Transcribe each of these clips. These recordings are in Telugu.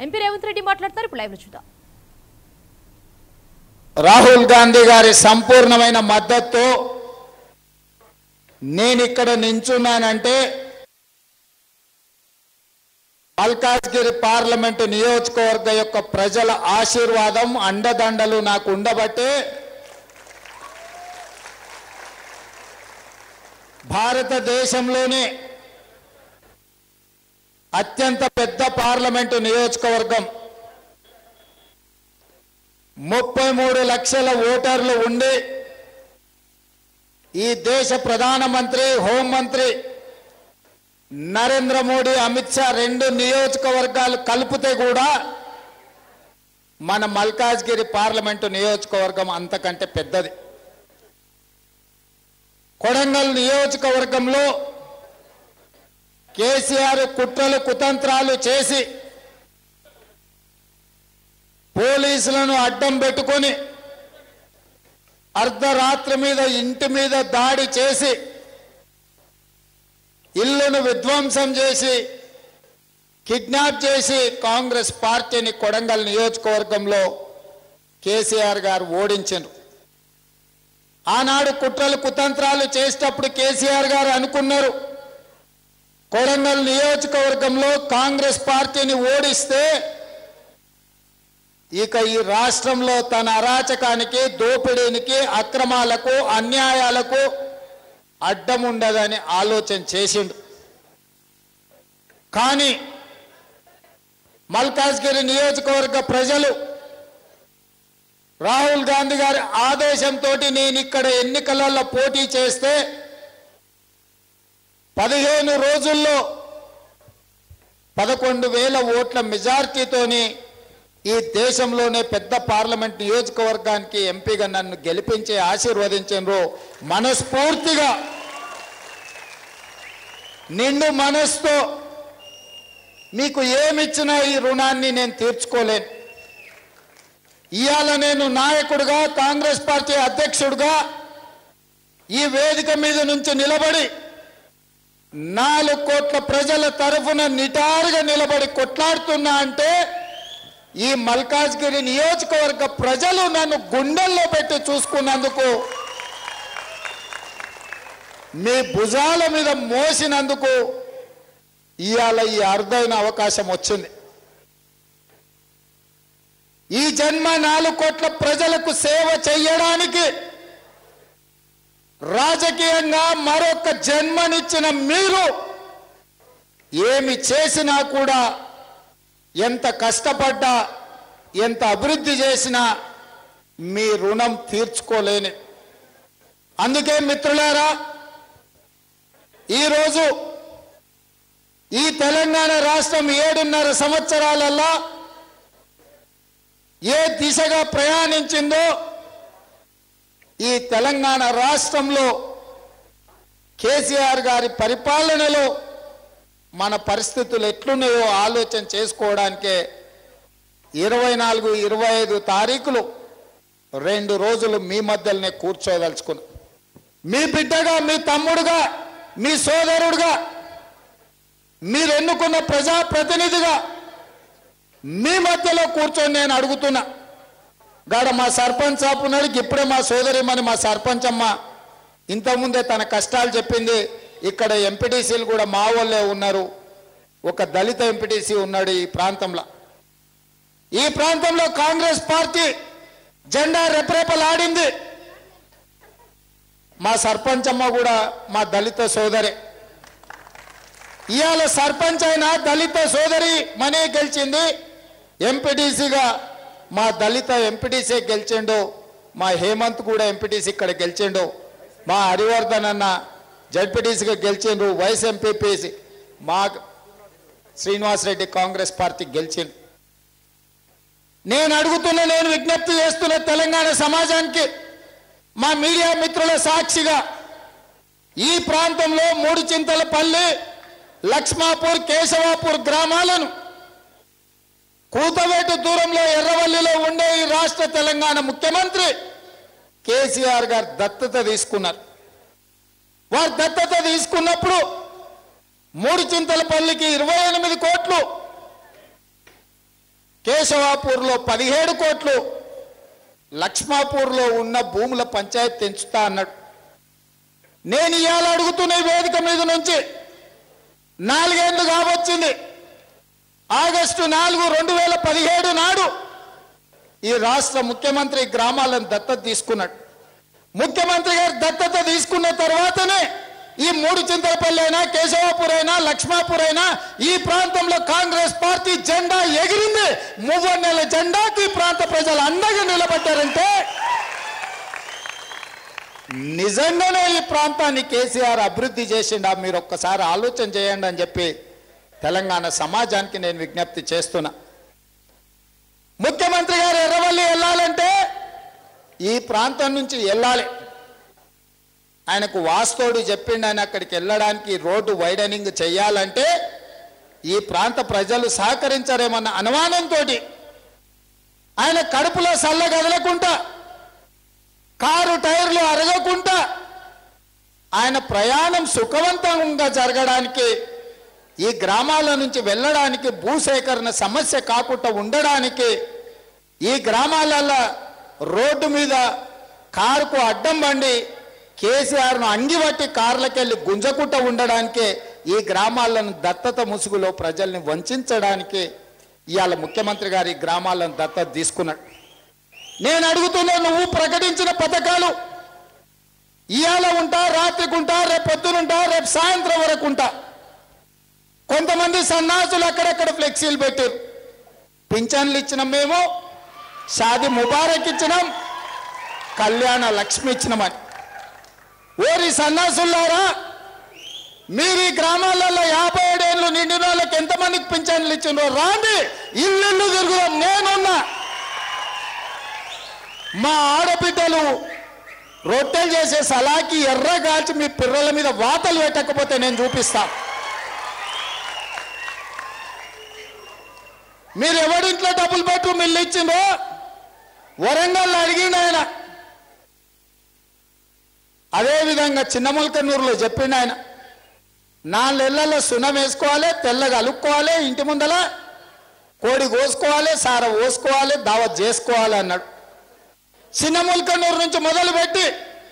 ఎంపీ రేవంత్ రెడ్డి మాట్లాడతారు ఇప్పుడు లైవ్ లో చూద్దాం రాహుల్ గాంధీ గారి సంపూర్ణమైన మద్దతు నేను ఇక్కడ నించున్నానంటే మల్కాజ్గిరి పార్లమెంటు నియోజకవర్గ యొక్క ప్రజల ఆశీర్వాదం అండదండలు నాకు ఉండబట్టే భారతదేశంలోనే అత్యంత పెద్ద పార్లమెంటు నియోజకవర్గం ముప్పై మూడు లక్షల ఓటర్లు ఉండి ఈ దేశ ప్రధానమంత్రి హోంమంత్రి నరేంద్ర మోడీ అమిత్ షా రెండు నియోజకవర్గాలు కలిపితే కూడా మన మల్కాజ్గిరి పార్లమెంటు నియోజకవర్గం అంతకంటే పెద్దది కొడంగల్ నియోజకవర్గంలో కేసీఆర్ కుట్రలు కుతంత్రాలు చేసి పోలీసులను అడ్డం పెట్టుకొని అర్ధరాత్రి మీద ఇంటి మీద దాడి చేసి ఇల్లును విధ్వంసం చేసి కిడ్నాప్ చేసి కాంగ్రెస్ పార్టీని కొడంగల్ నియోజకవర్గంలో కేసీఆర్ గారు ఓడించారు ఆనాడు కుట్రలు కుతంత్రాలు చేసేటప్పుడు కేసీఆర్ గారు అనుకున్నారు కొడంగల్ నియోజకవర్గంలో కాంగ్రెస్ పార్టీని ఓడిస్తే ఇక ఈ రాష్ట్రంలో తన అరాచకానికి దోపిడీనికి అక్రమాలకు అన్యాయాలకు అడ్డం ఉండదని ఆలోచన చేసిండు కానీ మల్కాజ్గిరి నియోజకవర్గ ప్రజలు రాహుల్ గాంధీ గారి ఆదేశంతో నేను ఇక్కడ ఎన్నికలలో పోటీ చేస్తే పదిహేను రోజుల్లో పదకొండు వేల ఓట్ల మెజార్టీతోని ఈ దేశంలోనే పెద్ద పార్లమెంట్ నియోజకవర్గానికి ఎంపీగా నన్ను గెలిపించి ఆశీర్వదించారు మనస్ఫూర్తిగా నిండు మనస్తో మీకు ఏమిచ్చినా ఈ రుణాన్ని నేను తీర్చుకోలేను ఇవాళ నేను నాయకుడిగా కాంగ్రెస్ పార్టీ అధ్యక్షుడిగా ఈ వేదిక మీద నుంచి నిలబడి నాలుగు కోట్ల ప్రజల తరఫున నిటారుగా నిలబడి కొట్లాడుతున్నా అంటే ఈ మల్కాజ్గిరి నియోజకవర్గ ప్రజలు నన్ను గుండెల్లో పెట్టి చూసుకున్నందుకు మీ భుజాల మీద మోసినందుకు ఇవాళ ఈ అరుదైన అవకాశం వచ్చింది ఈ జన్మ నాలుగు కోట్ల ప్రజలకు సేవ చేయడానికి రాజకీయంగా మరొక జన్మనిచ్చిన మీరు ఏమి చేసినా కూడా ఎంత కష్టపడ్డా ఎంత అభివృద్ధి చేసినా మీ రుణం తీర్చుకోలేని అందుకే మిత్రులారా ఈరోజు ఈ తెలంగాణ రాష్ట్రం ఏడున్నర సంవత్సరాలలో ఏ దిశగా ప్రయాణించిందో ఈ తెలంగాణ రాష్ట్రంలో కేసీఆర్ గారి పరిపాలనలో మన పరిస్థితులు ఎట్లున్నాయో ఆలోచన చేసుకోవడానికే ఇరవై నాలుగు ఇరవై ఐదు తారీఖులు రెండు రోజులు మీ మధ్యలోనే కూర్చోదలుచుకున్నా మీ బిడ్డగా మీ తమ్ముడుగా మీ సోదరుడుగా మీరు ఎన్నుకున్న ప్రజాప్రతినిధిగా మీ మధ్యలో కూర్చొని నేను అడుగుతున్నా గాడ మా సర్పంచ్ సాప్ ఉన్నాడు ఇప్పుడే మా సోదరిమని మా సర్పంచ్ అమ్మ ఇంతకుముందే తన కష్టాలు చెప్పింది ఇక్కడ ఎంపీటీసీలు కూడా మా వాళ్ళే ఉన్నారు ఒక దళిత ఎంపీటీసీ ఉన్నాడు ఈ ప్రాంతంలో ఈ ప్రాంతంలో కాంగ్రెస్ పార్టీ జెండా రెపరెపలాడింది మా సర్పంచ్ అమ్మ కూడా మా దళిత సోదరే ఇవాళ సర్పంచ్ అయిన దళిత సోదరి మనీ గెలిచింది ఎంపీటీసీగా మా దళిత ఎంపీటీసీ గెలిచిండు మా హేమంత్ కూడా ఎంపీటీసీ ఇక్కడ గెలిచిండు మా హరివర్ధన్ అన్న జడ్పీటీసీగా గెలిచిండ్రు వైస్ ఎంపీపీసీ మా శ్రీనివాస్ రెడ్డి కాంగ్రెస్ పార్టీ గెలిచిండు నేను అడుగుతున్న నేను విజ్ఞప్తి చేస్తున్న తెలంగాణ సమాజానికి మా మీడియా మిత్రుల సాక్షిగా ఈ ప్రాంతంలో మూడు చింతలపల్లి లక్ష్మాపూర్ కేశవాపూర్ గ్రామాలను కూతవేటు దూరంలో ఎర్రవల్లిలో ఉండే ఈ రాష్ట్ర తెలంగాణ ముఖ్యమంత్రి కేసీఆర్ గారు దత్తత తీసుకున్నారు వారు దత్తత తీసుకున్నప్పుడు మూడు చింతలపల్లికి ఇరవై ఎనిమిది కోట్లు కేశవాపూర్లో పదిహేడు కోట్లు లక్ష్మాపూర్లో ఉన్న భూముల పంచాయతీ తెంచుతా అన్నాడు నేను ఇవాళ అడుగుతున్న ఈ వేదిక మీద నుంచి నాలుగేళ్లు కావచ్చింది ఆగస్టు నాలుగు రెండు వేల పదిహేడు నాడు ఈ రాష్ట్ర ముఖ్యమంత్రి గ్రామాలను దత్తత తీసుకున్నాడు ముఖ్యమంత్రి గారు దత్తత తీసుకున్న తర్వాతనే ఈ మూడు చింతలపల్లి అయినా కేశవాపూర్ అయినా లక్ష్మాపూర్ అయినా ఈ ప్రాంతంలో కాంగ్రెస్ పార్టీ జెండా ఎగిరింది నెల జెండాకి ఈ ప్రాంత ప్రజలు అండగా నిలబడ్డారంటే నిజంగానే ఈ ప్రాంతాన్ని కేసీఆర్ అభివృద్ధి చేసిండా మీరు ఒక్కసారి ఆలోచన చేయండి అని చెప్పి తెలంగాణ సమాజానికి నేను విజ్ఞప్తి చేస్తున్నా ముఖ్యమంత్రి గారు ఎర్రవల్లి వెళ్ళాలంటే ఈ ప్రాంతం నుంచి వెళ్ళాలి ఆయనకు వాస్తవుడు చెప్పిండు ఆయన అక్కడికి వెళ్ళడానికి రోడ్డు వైడనింగ్ చేయాలంటే ఈ ప్రాంత ప్రజలు సహకరించరేమన్న అనుమానంతో ఆయన కడుపులో సల్ల కదలకుండా కారు టైర్లు అరగకుండా ఆయన ప్రయాణం సుఖవంతంగా జరగడానికి ఈ గ్రామాల నుంచి వెళ్ళడానికి భూసేకరణ సమస్య కాకుండా ఉండడానికి ఈ గ్రామాలలో రోడ్డు మీద కారుకు అడ్డం బండి కేసీఆర్ను అంగివట్టి కార్లకెళ్ళి గుంజకుండా ఉండడానికే ఈ గ్రామాలను దత్తత ముసుగులో ప్రజల్ని వంచడానికి ఇవాళ ముఖ్యమంత్రి గారు ఈ గ్రామాలను దత్తత తీసుకున్నాడు నేను అడుగుతున్నా నువ్వు ప్రకటించిన పథకాలు ఇవాళ ఉంటా రాత్రికి ఉంటా రేపు పొద్దునుంటా రేపు సాయంత్రం వరకు ఉంటా కొంతమంది సన్నాసులు అక్కడక్కడ ఫ్లెక్సీలు పెట్టారు పింఛన్లు ఇచ్చినాం మేము షాది ముబారక్ ఇచ్చినాం కళ్యాణ లక్ష్మి ఇచ్చినామని ఓరి సన్నాసులారా మీరు ఈ గ్రామాలలో యాభై ఏడేళ్ళు నిండిన వాళ్ళకి ఎంతమందికి పింఛన్లు ఇచ్చినో రాండి ఇల్లు ఇల్లు తిరుగుదాం నేనున్నా మా ఆడబిడ్డలు రొట్టెలు చేసే సలాకి ఎర్రగాల్చి మీ పిర్రల మీద వాతలు పెట్టకపోతే నేను చూపిస్తా మీరు ఎవరింట్లో డబుల్ బెడ్రూమ్ ఇల్లు ఇచ్చిందో వరంగల్ అడిగిండు ఆయన అదేవిధంగా చిన్నమల్కన్నూరులో చెప్పిండు ఆయన నాలుగేళ్లలో సున్నం వేసుకోవాలి తెల్లగా అలుక్కోవాలి ఇంటి ముందల కోడి కోసుకోవాలి సార పోసుకోవాలి దావత్ చేసుకోవాలి అన్నాడు చిన్నముల్కన్నూరు నుంచి మొదలుపెట్టి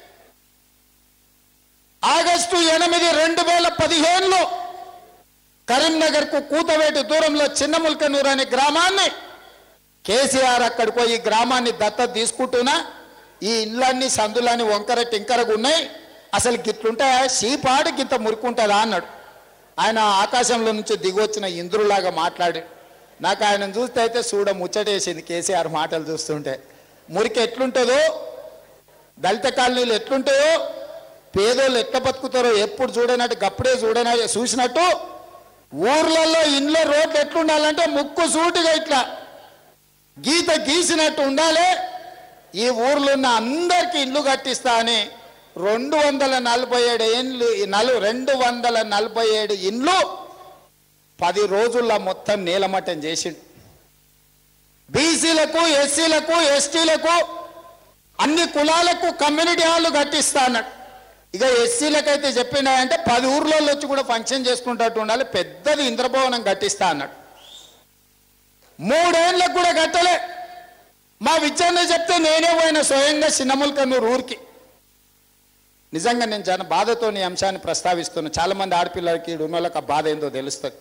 ఆగస్టు ఎనిమిది రెండు వేల పదిహేనులో కరీంనగర్కు కూతవేటి దూరంలో చిన్నముల్కనూరు అనే గ్రామాన్ని కేసీఆర్ అక్కడికి పోయి ఈ గ్రామాన్ని దత్తత తీసుకుంటున్నా ఈ ఇళ్ళన్నీ సందులన్నీ వంకర టింకరగా ఉన్నాయి అసలు గిట్లుంటే సీపాడు గింత మురుకుంటుందా అన్నాడు ఆయన ఆకాశంలో నుంచి దిగొచ్చిన ఇంద్రులాగా మాట్లాడి నాకు ఆయన చూస్తే అయితే చూడ ముచ్చటేసింది కేసీఆర్ మాటలు చూస్తుంటే మురికి ఎట్లుంటుందో దళిత కాలనీలు ఎట్లుంటాయో పేదోళ్ళు ఎట్లా బతుకుతారో ఎప్పుడు చూడనట్టు గప్పుడే చూడన చూసినట్టు ఊర్లలో ఇండ్ల రోడ్లు ఎట్లుండాలంటే ముక్కు సూటిగా ఇట్లా గీత గీసినట్టు ఉండాలి ఈ ఊర్లో ఉన్న అందరికి ఇల్లు కట్టిస్తా అని రెండు వందల నలభై ఏడు ఇండ్లు నలు రెండు వందల నలభై ఏడు ఇండ్లు పది రోజుల్లో మొత్తం నీలమట్టం చేసిండు బీసీలకు ఎస్సీలకు ఎస్టీలకు అన్ని కులాలకు కమ్యూనిటీ హాళ్ళు కట్టిస్తా అన్నాడు ఇక ఎస్సీలకైతే చెప్పినాయంటే పది ఊర్లలో వచ్చి కూడా ఫంక్షన్ చేసుకుంటట్టు ఉండాలి పెద్దది ఇంద్రభవనం కట్టిస్తా అన్నాడు మూడేళ్ళకు కూడా కట్టలే మా విచారణ చెప్తే నేనే పోయిన స్వయంగా చిన్నముల్కన్నూరు ఊరికి నిజంగా నేను చాలా బాధతో ఈ అంశాన్ని ప్రస్తావిస్తున్నా చాలా మంది ఆడపిల్లలకి ఈడ ఉన్న వాళ్ళకి ఆ బాధ ఏందో తెలుస్తుంది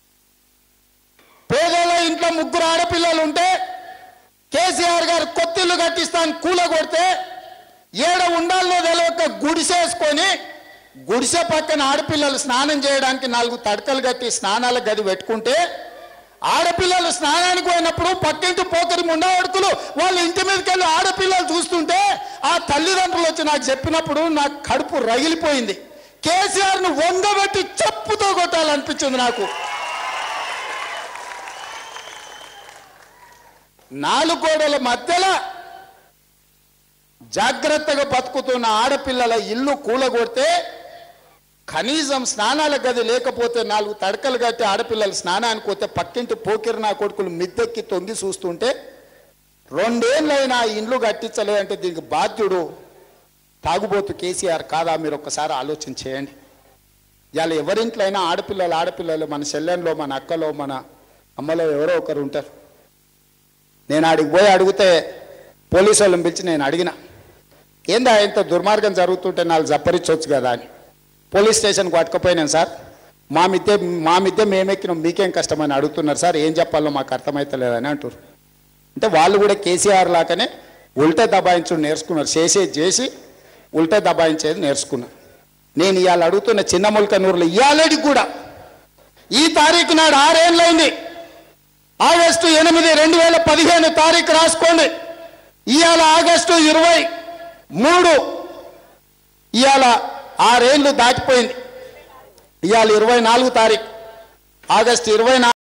పేదల ఇంట్లో ముగ్గురు ఆడపిల్లలు ఉంటే కేసీఆర్ గారు కొత్తిల్లు కట్టిస్తాను కూల కొడితే ఏడ ఉండాలో తెలియక గుడిసేసుకొని గుడిసె పక్కన ఆడపిల్లలు స్నానం చేయడానికి నాలుగు తడకలు కట్టి స్నానాల గది పెట్టుకుంటే ఆడపిల్లలు స్నానానికి పోయినప్పుడు పక్కింటి పోకరి ముండవడుకులు వాళ్ళ ఇంటి మీదకి వెళ్ళి ఆడపిల్లలు చూస్తుంటే ఆ తల్లిదండ్రులు వచ్చి నాకు చెప్పినప్పుడు నాకు కడుపు రగిలిపోయింది కేసీఆర్ను వంగబెట్టి చెప్పుతో కొట్టాలనిపించింది నాకు నాలుగు గోడల మధ్యలో జాగ్రత్తగా బతుకుతున్న ఆడపిల్లల ఇల్లు కూలగొడితే కనీసం స్నానాల గది లేకపోతే నాలుగు తడకలు కట్టి ఆడపిల్లలు స్నానానికి పోతే పక్కింటి పోకిరి నా కొడుకులు మిద్దెక్కి తొంగి చూస్తుంటే రెండేళ్ళైనా ఆ ఇండ్లు కట్టించలే అంటే దీనికి బాధ్యుడు తాగుబోతు కేసీఆర్ కాదా మీరు ఒక్కసారి ఆలోచన చేయండి ఇవాళ ఎవరింట్లో అయినా ఆడపిల్లలు ఆడపిల్లలు మన చెల్లెంలో మన అక్కలో మన అమ్మలో ఎవరో ఒకరు ఉంటారు నేను ఆడికి పోయి అడిగితే పోలీసు వాళ్ళని పిలిచి నేను అడిగిన ఏందా ఇంత దుర్మార్గం జరుగుతుంటే నాలుగు జప్పరించవచ్చు కదా అని పోలీస్ స్టేషన్కి పట్టుకపోయినాను సార్ మా మిద్దె మా మిద్దె మేమెక్కినాం మీకేం కష్టమని అడుగుతున్నారు సార్ ఏం చెప్పాలో మాకు అర్థమవుతలేదని అంటారు అంటే వాళ్ళు కూడా కేసీఆర్ లాగానే ఉల్టే దబాయించుడు నేర్చుకున్నారు చేసేది చేసి ఉల్టే దబాయించేది నేర్చుకున్నారు నేను ఇవాళ అడుగుతున్న చిన్న ముల్కనూరులో ఇవాళకి కూడా ఈ తారీఖు నాడు ఆరేళ్ళైంది ఆగస్టు ఎనిమిది రెండు వేల పదిహేను తారీఖు రాసుకోండి ఇవాళ ఆగస్టు ఇరవై మూడు ఇవాళ ఆరేళ్ళు దాటిపోయింది ఇవాళ ఇరవై నాలుగు తారీఖు ఆగస్టు ఇరవై